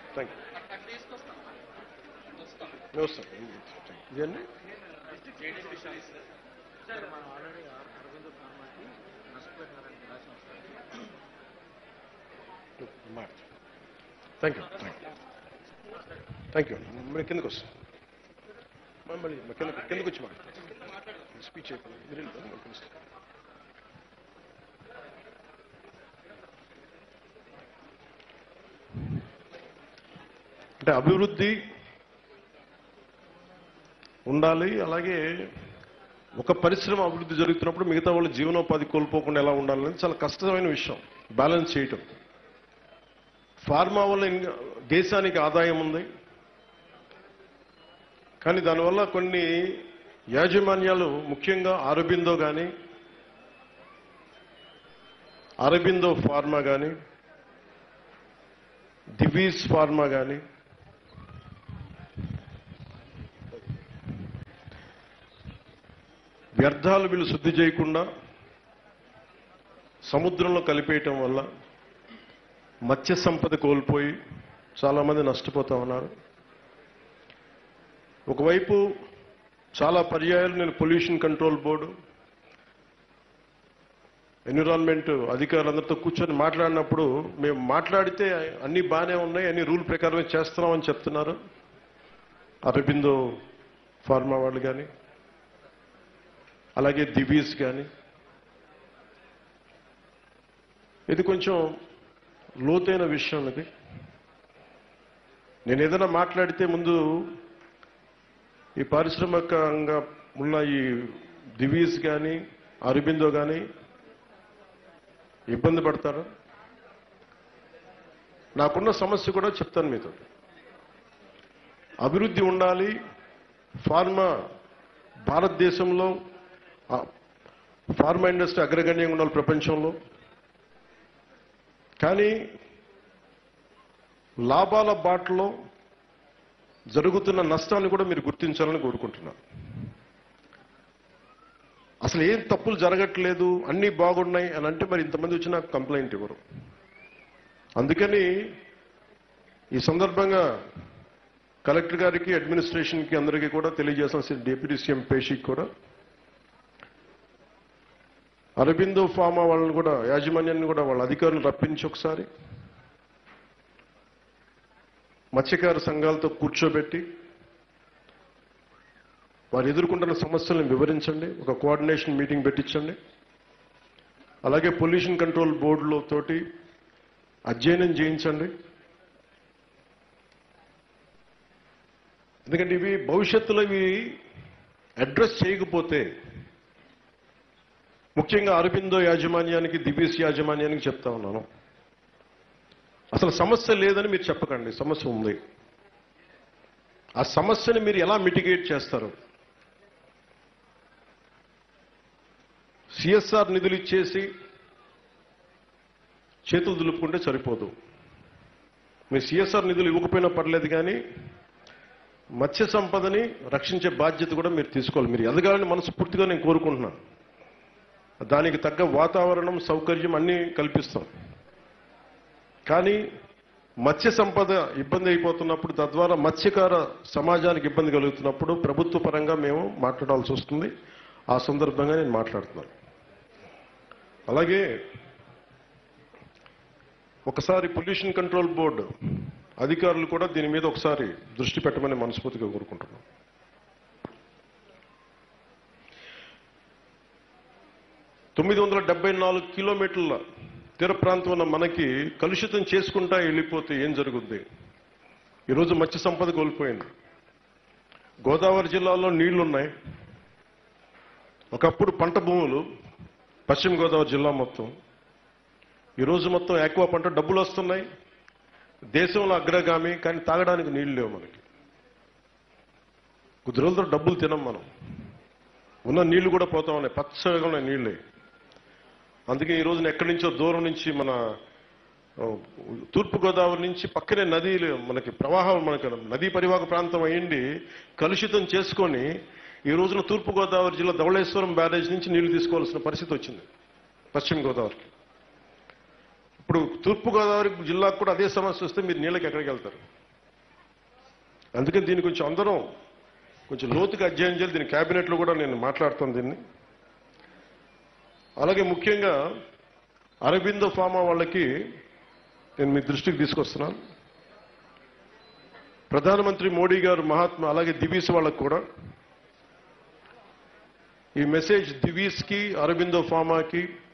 Thank you వస్తాను ఇదండి sir మనం ఆల్రెడీ అరవింద్ ఫార్మాకి నష్టపోయినారని రాసి thank you thank you thank you మరి కిందకు వస్తాం మరి మళ్ళీ మరి కింద కిందకు వచ్చి మాట్లాడతాం స్పీచ్ అయిపోయింది మీరు వెళ్ళిపోండి, మళ్ళీ కలుస్తాం. అంటే అభివృద్ధి ఉండాలి అలాగే ఒక పరిశ్రమ అభివృద్ధి జరుగుతున్నప్పుడు మిగతా వాళ్ళు జీవనోపాధి కోల్పోకుండా ఎలా ఉండాలనేది చాలా కష్టమైన విషయం బ్యాలెన్స్ చేయటం ఫార్మా వల్ల ఇన్- దేశానికి ఆదాయం ఉంది కానీ దానివల్ల కొన్ని యాజమాన్యాలు ముఖ్యంగా అరబిందో కానీ అరబిందో ఫార్మా కానీ దివీస్ ఫార్మా కానీ వ్యర్థాలు వీళ్ళు శుద్ధి చేయకుండా సముద్రంలో కలిపేయటం వల్ల మత్స్య సంపద కోల్పోయి చాలామంది నష్టపోతా ఉన్నారు ఒకవైపు చాలా పర్యాయాలు నేను పొల్యూషన్ కంట్రోల్ బోర్డు ఎన్విరాన్మెంట్ అధికారులందరితో కూర్చొని మాట్లాడినప్పుడు మేము మాట్లాడితే అన్ని బాగానే ఉన్నాయి అన్ని రూల్ ప్రకారమే చేస్తున్నామని చెప్తున్నారు అరబిందో ఫార్మా వాళ్ళు కానీ అలాగే దివీస్ కానీ ఇది కొంచెం లోతైన విషయం ఇది నేను ఏదైనా మాట్లాడితే ముందు ఈ పారిశ్రామికంగా ఉన్న ఈ దివీస్ కానీ అరబిందో కానీ ఇబ్బంది పడతారు నాకున్న సమస్య కూడా చెప్తాను మీతో అభివృద్ధి ఉండాలి ఫార్మా భారతదేశంలో ఆ, ఫార్మా ఇండస్ట్రీ అగ్రగణ్యంగా ఉండాలి ప్రపంచంలో కానీ లాభాల బాటలో జరుగుతున్న నష్టాన్ని కూడా మీరు గుర్తించాలని కోరుకుంటున్నాను అసలు ఏం తప్పులు జరగట్లేదు అన్నీ బాగున్నాయి అని అంటే మరి ఇంతమంది వచ్చి నాకు కంప్లైంట్ ఇవ్వరు అందుకని ఈ సందర్భంగా కలెక్టర్ గారికి అడ్మినిస్ట్రేషన్కి అందరికీ కూడా తెలియజేసిన డిప్యూటీ సీఎం పేషికి కూడా అరబిందో ఫార్మా వాళ్ళని కూడా యాజమాన్యాన్ని కూడా వాళ్ళ అధికారులను రప్పించి ఒకసారి మత్స్యకార సంఘాలతో కూర్చోబెట్టి వారు ఎదుర్కొంటున్న సమస్యలను వివరించండి ఒక కోఆర్డినేషన్ మీటింగ్ పెట్టించండి అలాగే పొల్యూషన్ కంట్రోల్ బోర్డులో తోటి అధ్యయనం చేయించండి ఎందుకంటే ఇవి భవిష్యత్తులో ఇవి అడ్రస్ చేయకపోతే ముఖ్యంగా అరబిందో యాజమాన్యానికి దివీస్ యాజమాన్యానికి చెప్తా ఉన్నాను అసలు సమస్య లేదని మీరు చెప్పకండి సమస్య ఉంది ఆ సమస్యని మీరు ఎలా మిటిగేట్ చేస్తారు సిఎస్ఆర్ నిధులు ఇచ్చేసి చేతులు దులుపుకుంటే సరిపోదు మీరు సిఎస్ఆర్ నిధులు ఇవ్వకపోయినా పర్లేదు కానీ మత్స్య సంపదని రక్షించే బాధ్యత కూడా మీరు తీసుకోవాలి మీరు ఎదగాలని మనస్ఫూర్తిగా నేను కోరుకుంటున్నాను దానికి తగ్గ వాతావరణం సౌకర్యం అన్నీ కల్పిస్తాం కానీ మత్స్య సంపద ఇబ్బంది అయిపోతున్నప్పుడు తద్వారా మత్స్యకార సమాజానికి ఇబ్బంది కలుగుతున్నప్పుడు ప్రభుత్వ పరంగా మేము మాట్లాడాల్సి వస్తుంది ఆ సందర్భంగా నేను మాట్లాడుతున్నాను అలాగే ఒకసారి పొల్యూషన్ కంట్రోల్ బోర్డు అధికారులు కూడా దీని మీద ఒకసారి దృష్టి పెట్టమని మనస్ఫూర్తిగా కోరుకుంటున్నాం తొమ్మిది వందల డెబ్బై నాలుగు కిలోమీటర్ల తీర ప్రాంతం ఉన్న మనకి కలుషితం చేసుకుంటా వెళ్ళిపోతే ఏం జరుగుద్ది ఈరోజు మత్స్య సంపద కోల్పోయింది గోదావరి జిల్లాలో నీళ్లున్నాయి ఒకప్పుడు పంట భూములు పశ్చిమ గోదావరి జిల్లా మొత్తం ఈరోజు మొత్తం ఎక్కువ పంట డబ్బులు వస్తున్నాయి దేశంలో అగ్రగామి కానీ తాగడానికి నీళ్లు లేవు మనకి కొద్ది రోజులతో డబ్బులు తినం మనం ఉన్న నీళ్లు కూడా పోతా ఉన్నాయి పచ్చగా ఉన్నాయి నీళ్ళే అందుకే ఈ రోజున ఎక్కడి నుంచో దూరం నుంచి మన ఆ, తూర్పు గోదావరి నుంచి పక్కనే నదీలు మనకి ప్రవాహం మనకి నదీ పరివాహక ప్రాంతం అయ్యింది కలుషితం చేసుకొని ఈ రోజున తూర్పు గోదావరి జిల్లా ధవళేశ్వరం బ్యారేజ్ నుంచి నీళ్లు తీసుకోవాల్సిన పరిస్థితి వచ్చింది పశ్చిమ గోదావరికి ఇప్పుడు తూర్పు గోదావరి జిల్లాకు కూడా అదే సమస్య వస్తే మీరు నీళ్ళకి ఎక్కడికి వెళ్తారు అందుకని దీన్ని కొంచెం అందరం కొంచెం లోతుగా అధ్యయనం చేయాలి దీని క్యాబినెట్లో కూడా నేను మాట్లాడుతాను దీన్ని అలాగే ముఖ్యంగా అరబిందో ఫార్మా వాళ్ళకి నేను మీ దృష్టికి తీసుకొస్తున్నాను ప్రధానమంత్రి మోడీ గారు మహాత్మా అలాగే దివీస్ వాళ్ళకు కూడా ఈ మెసేజ్ దివీస్కి అరబిందో ఫార్మాకి